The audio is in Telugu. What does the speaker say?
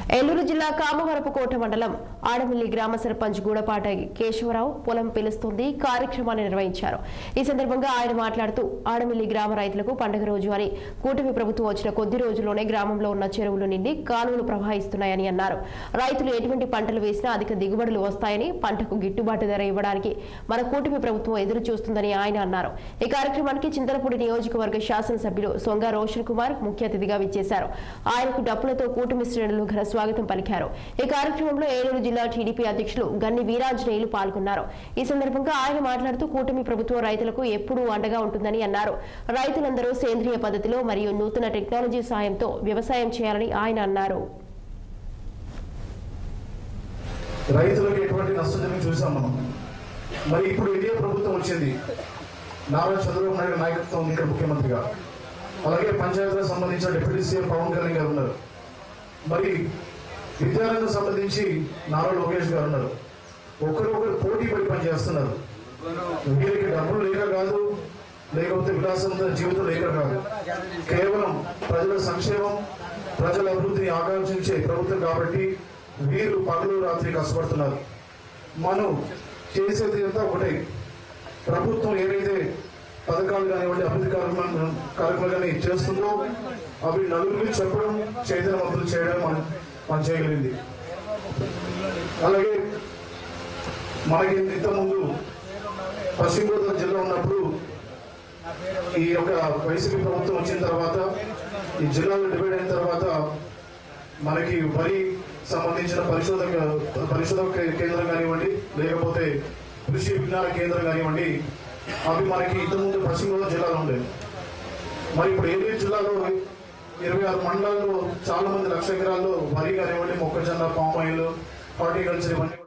ఏలూరు జిల్లా కామవరపుకోట మండలం ఆడమిల్లి గ్రామ సర్పంచ్ గూడపాట కేశవరావు పొలం పిలుస్తుంది కార్యక్రమాన్ని నిర్వహించారు ఈ సందర్భంగా ఆయన మాట్లాడుతూ ఆడమిల్లి గ్రామ రైతులకు పండుగ రోజు అని కూటమి ప్రభుత్వం వచ్చిన కొద్ది రోజుల్లోనే గ్రామంలో ఉన్న చెరువులు నిండి కాలువలు ప్రవహిస్తున్నాయని అన్నారు రైతులు ఎటువంటి పంటలు వేసినా అధిక దిగుబడులు వస్తాయని పంటకు గిట్టుబాటు ధర ఇవ్వడానికి మన కూటమి ప్రభుత్వం ఎదురు చూస్తుందని ఆయన అన్నారు ఈ కార్యక్రమానికి చింతలపూడి నియోజకవర్గ శాసనసభ్యులు సొంగ రోషన్ కుమార్ ముఖ్య అతిథిగా విచ్చేశారు ఆయనకు డప్పులతో కూటమి శ్రేణులు ఘన స్వాగతం పలికారు ఈ కార్యక్రమంలో ఏలూరు జిల్లా టీడీపీ అధ్యక్షులు గన్ని వీరాంజనేయులు పాల్గొన్నారు ఈ సందర్భంగా ఆయన మాట్లాడుతూ కూటమి ప్రభుత్వం రైతులకు ఎప్పుడూ అండగా ఉంటుందని అన్నారు రైతులందరూ సేంద్రియ పద్ధతిలో మరియు నూతన టెక్నాలజీ సాయంతో వ్యవసాయం చేయాలని ఆయన అన్నారు రైతులకు ఎటువంటి నష్టం జరిగి చూసాం మనం మరి ఇప్పుడు ఇదే ప్రభుత్వం వచ్చింది నారా చంద్రబాబు నాయుడు నాయకత్వం ఉంది ఇక్కడ ముఖ్యమంత్రిగా అలాగే పంచాయతీలకు సంబంధించిన డిప్యూటీ సీఎం పవన్ కళ్యాణ్ గారు ఉన్నారు మరి విద్యారంగం సంబంధించి నారా లోకేష్ గారు ఉన్నారు ఒకరొకరు పోటీ పడి పనిచేస్తున్నారు వీరికి డబ్బులు లేక కాదు లేకపోతే విలాసవంతమైన జీవితం లేక కాదు కేవలం ప్రజల సంక్షేమం ప్రజల అభివృద్ధిని ఆకాంక్షించే ప్రభుత్వం కాబట్టి వీరు పగలు రాత్రి కష్టపడుతున్నారు మనం చేసేది అంతా ఒకటే ప్రభుత్వం ఏదైతే పథకాలు కానివ్వండి అభివృద్ధి కార్యక్రమాలు కార్యక్రమాలు కానీ చేస్తుందో అవి నలుగురికి చెప్పడం చైతన్యవంతులు చేయడం మనం మనం చేయగలిగింది అలాగే మనకి ఇంతకుముందు పశ్చిమ గోదావరి జిల్లా ఉన్నప్పుడు ఈ యొక్క వైసీపీ ప్రభుత్వం వచ్చిన తర్వాత ఈ జిల్లాలో డివైడ్ అయిన తర్వాత మనకి వరి సంబంధించిన పరిశోధక పరిశోధక కే- కేంద్రం కానివ్వండి లేకపోతే కృషి విజ్ఞాన కేంద్రం కానివ్వండి అవి మనకి ఇంతకుముందు పశ్చిమ గోదావరి జిల్లాలో ఉండేది మరి ఇప్పుడు ఏలూరు జిల్లాలో ఇరవై ఆరు మండలాల్లో చాలా మంది లక్ష ఎకరాల్లో వరి కానివ్వండి మొక్కజొన్న పామాయిల్ హార్టికల్చర్ ఇవన్నీ